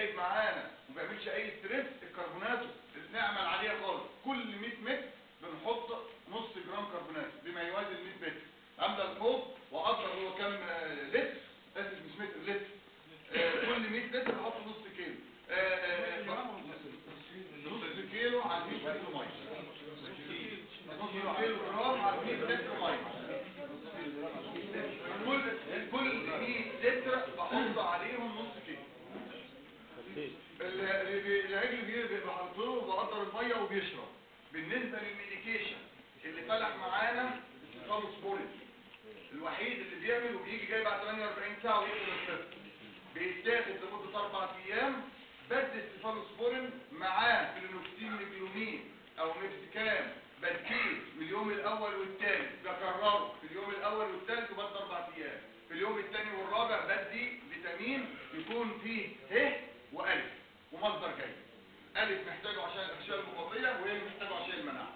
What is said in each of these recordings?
زايد معانا وما بيعملش اي ستريس الكربوناتو نعمل عليها خالص كل 100 متر بنحط نص جرام كربوناتو بما يوازي ال 100 متر عامله الفوق واقدر هو كام آه، لتر اسف مش متر لتر آه، كل 100 لتر بحط نص كيلو آه، آه، آه، نص كيلو على 100 لتر ميه نص كيلو جرام على 100 لتر ميه كل كل 100 لتر بحط عليهم نص كيلو ال- اللي بي- العجل بي- بيبقى حاطه بقدر الميه وبيشرب بالنسبه للميديكيشن اللي فلح معانا خالص بوليس الوحيد اللي بيعمل وبيجي جاي بعد 48 ساعه ويقفل الخط بيتاخد لمده اربع ايام بدل سيفالوسبورين معاه فيلينوكسين جلومين او ميكسيكام بديل من اليوم الاول والثالث بكرره في اليوم الاول والثالث وبدل اربع ايام في اليوم الثاني والرابع بدي فيتامين يكون فيه ه والف ومصدر جيد الف محتاجه عشان الاغشاء المضاديه وهي محتاجه عشان المناعه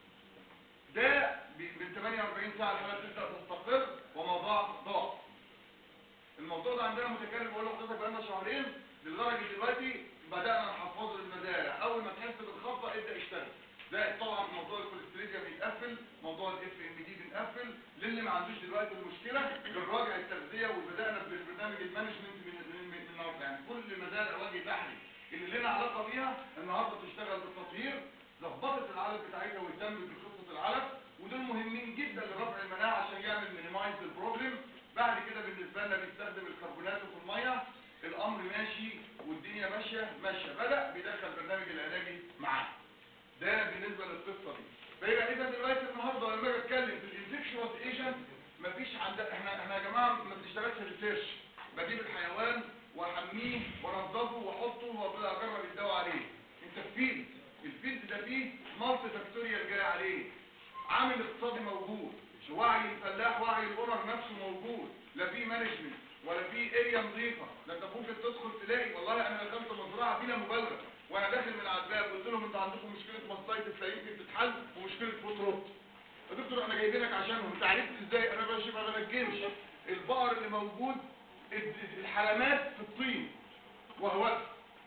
ده ب- من 48 ساعه الحاله تبدا تستقر وموضوع ضعف الموضوع ده عندنا متكرر بقول لحضرتك بقالنا شهرين لدرجه دلوقتي بدانا نحفظه للمزارع اول ما تحس بالخطه ابدا اشتغل ده طبعا موضوع الكوليستريديا بيتقفل موضوع الاف ام دي بنقفل للي ما عندوش دلوقتي المشكله بنراجع التغذيه وبدانا بالبرنامج المانجمنت من من من من النهارده يعني كل مزارع وجه بحري اللي لنا علاقه بيها النهارده بتشتغل بالتطهير ظبطت العلف بتاعتها واهتمت بخطه العلف ودول مهمين جدا لرفع المناعه عشان يعمل مينيمايز البروبلم بعد كده بالنسبه لنا بيستخدم الكربونات في الميه الامر ماشي والدنيا ماشيه ماشيه بدا بيدخل برنامج العلاجي معاه ده بالنسبه للقصه دي فيبقى اذا دلوقتي النهارده لما اجي اتكلم في الانفكشوس ايجنت مفيش عند احنا احنا يا جماعه ما بنشتغلش ريسيرش بجيب الحيوان واحميه وانضفه واحطه وابدا اجرب الدواء عليه انت في فيلد الفيلد ده فيه مالتي فاكتوريال جاي عليه عامل اقتصادي موجود وعي الفلاح وعي الاونر نفسه موجود لا في مانجمنت ولا في اريا نظيفه ده انت ممكن تدخل تلاقي والله انا دخلت مزرعه بلا مبالغه وانا داخل من على الباب قلت لهم انتوا عندكم مشكله ماستايتس لا يمكن تتحل ومشكله فوت روت يا دكتور احنا جايبينك عشانهم انت عرفت ازاي انا بشوف ما بنجمش البقر اللي موجود ال- الحلمات في الطين وهو واقف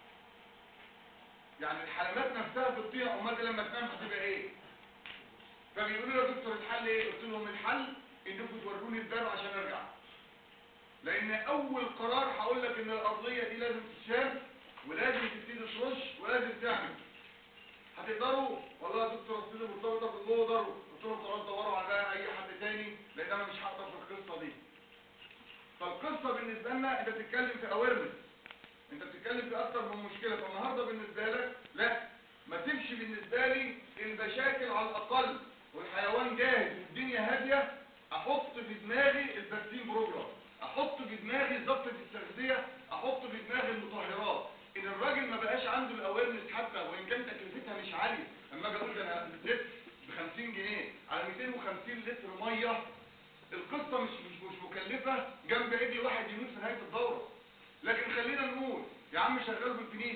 يعني الحلمات نفسها في الطين امال دي لما تنام هتبقى ايه فبيقولوا لي يا دكتور الحل ايه قلت لهم الحل انكم توروني الباب عشان ارجع لان اول قرار هقول لك ان الارضيه دي لازم تتشال ولازم تبتدي ترش ولازم تعمل هتقدروا والله يا دكتور اصل دي مرتبطه باللودر قلت لهم خلاص دوروا على بقى اي حد تاني لان انا مش هقدر في القصه دي فالقصه بالنسبه لنا انت بتتكلم في اويرنس انت بتتكلم في اكتر من مشكله فالنهارده بالنسبه لك لا ما تمشي بالنسبه لي المشاكل على الاقل والحيوان جاهز والدنيا هاديه احط في دماغي الفاكسين بروجرام احط في دماغي ضبط التغذيه احط في دماغي المطهرات ان الراجل ما بقاش عنده الاويرنس حتى وان كان تكلفتها مش عاليه اما اجي اقول ده انا لتر ب 50 جنيه على 250 لتر ميه القصه مش مش مش مكلفه جنب ايدي واحد يموت في نهايه الدوره لكن خلينا نقول يا عم شغال بالفينيك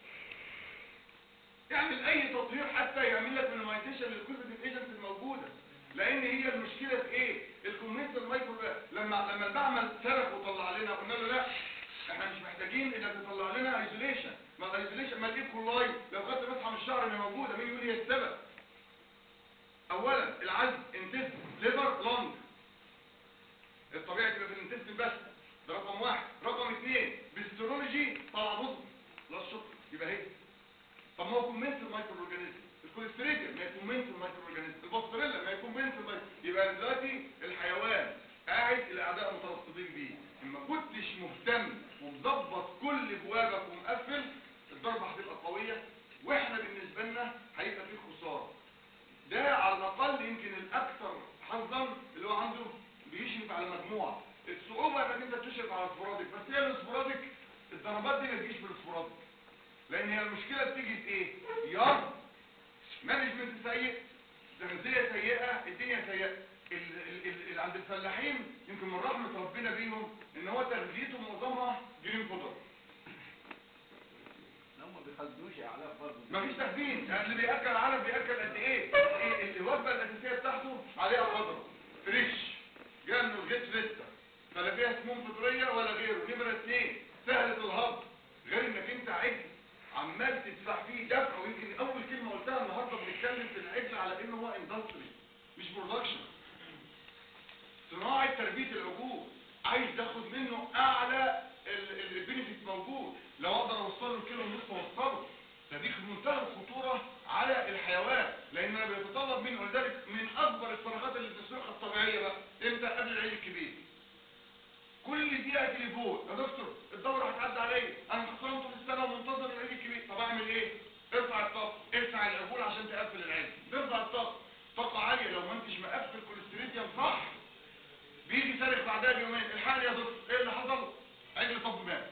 يعمل اي تطهير حتى يعمل لك مينيمايزيشن للكوزيتيف ايجنتس الموجوده لان هي المشكله في ايه الكومنت المايكرو لما لما المعمل صرخ وطلع لنا قلنا له لا احنا مش محتاجين انك تطلع لنا ايزوليشن ما الايزوليشن ما الايكولاي لو خدت مسحه من الشعر اللي موجوده مين يقول لي هي السبب اولا العزم انتست ليفر لونج الطبيعي تبقى في الانتست بس ده رقم واحد رقم اثنين بالسترولوجي طلع بص لا الشكر يبقى هي طب ما هو كومنت المايكرو اورجانيزم الكوليستريديا ما يكون منت المايكرو اورجانيزم الباستريلا ما يكون منت المايكرو يبقى دلوقتي الحيوان قاعد الاعداء مترصدين بيه اما كنتش مهتم ومظبط كل بوابك ومقفل الضربه هتبقى قويه واحنا بالنسبه لنا هيبقى فيه خساره ده على الاقل يمكن الاكثر حظا اللي هو عنده بيشرف على مجموعه الصعوبه انك انت تشرف على السبوراديك بس هي السبوراديك الضربات دي ما تجيش بالسبوراديك لان هي المشكله بتيجي في ايه يا مانجمنت سيء تغذيه سيئه الدنيا سيئه ال- ال- ال- اللي عند الفلاحين يمكن من رحمه ربنا بيهم ان هو تغذيته معظمها جرين فودر هم ما بيخزنوش اعلاف برضه مفيش تخزين يعني اللي بياكل علف بياكل قد ايه إيه الوجبه الاساسيه بتاعته عليها خضره فريش جايه من الغيط لسه فلا فيها سموم فطريه ولا غيره نمره اثنين سهله الهضم غير انك انت عجل عمال تدفع فيه دفع ويمكن اول كلمه قلتها النهارده بنتكلم في العجل على انه هو اندستري مش برودكشن صناعه تربيه العجول عايز تاخد منه اعلى البينفيت موجود لو اقدر اوصله الكيلو ونص اوصله ده دي في منتهى الخطوره على الحيوان لان انا بيتطلب منه ولذلك من اكبر الفراغات اللي بتسلكها الطبيعيه بقى امتى قبل العيد الكبير كل دقيقه تليفون يا دكتور الدوره هتعدي عليا انا خسران طول السنه ومنتظر العيد الكبير طب اعمل ايه ارفع الطاقه ارفع العجول عشان تقفل العيد ارفع الطاقه طاقه عاليه لو ما انتش مقفل كوليستريديوم صح بيجي سارق بعدها بيومين الحقني يا دكتور ايه اللي حصل عجل طب مات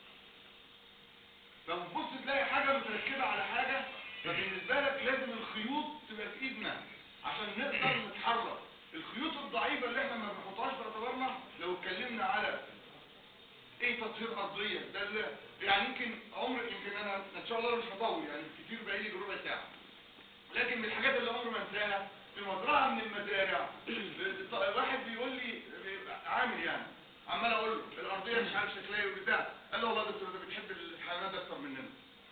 فبتبص تلاقي حاجه متركبه على حاجه فبالنسبه لك لازم الخيوط تبقى في ايدنا عشان نقدر نتحرك الخيوط الضعيفه اللي احنا ما بنحطهاش في اعتبارنا لو اتكلمنا على ايه تطهير ارضيه ده اللي يعني يمكن عمر يمكن انا ان شاء الله مش هطول يعني كتير بقالي ربع ساعه لكن من الحاجات اللي عمري ما انساها في مزرعه من المزارع واحد بيقول لي عامل يعني عمال اقول له الارضيه مش عارف شكلها ايه وبتاع قال له والله يا دكتور انت بتحب الحيوانات اكتر مننا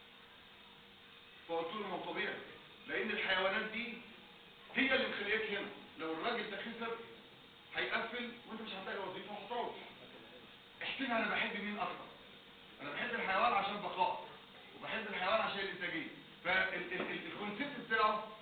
فقلت له ما هو طبيعي لان الحيوانات دي هي اللي مخلياك هنا لو الراجل ده خسر هيقفل وانت مش هتلاقي وظيفه وهتروح احسبها انا بحب مين اكتر انا بحب الحيوان عشان بقاء وبحب الحيوان عشان الانتاجيه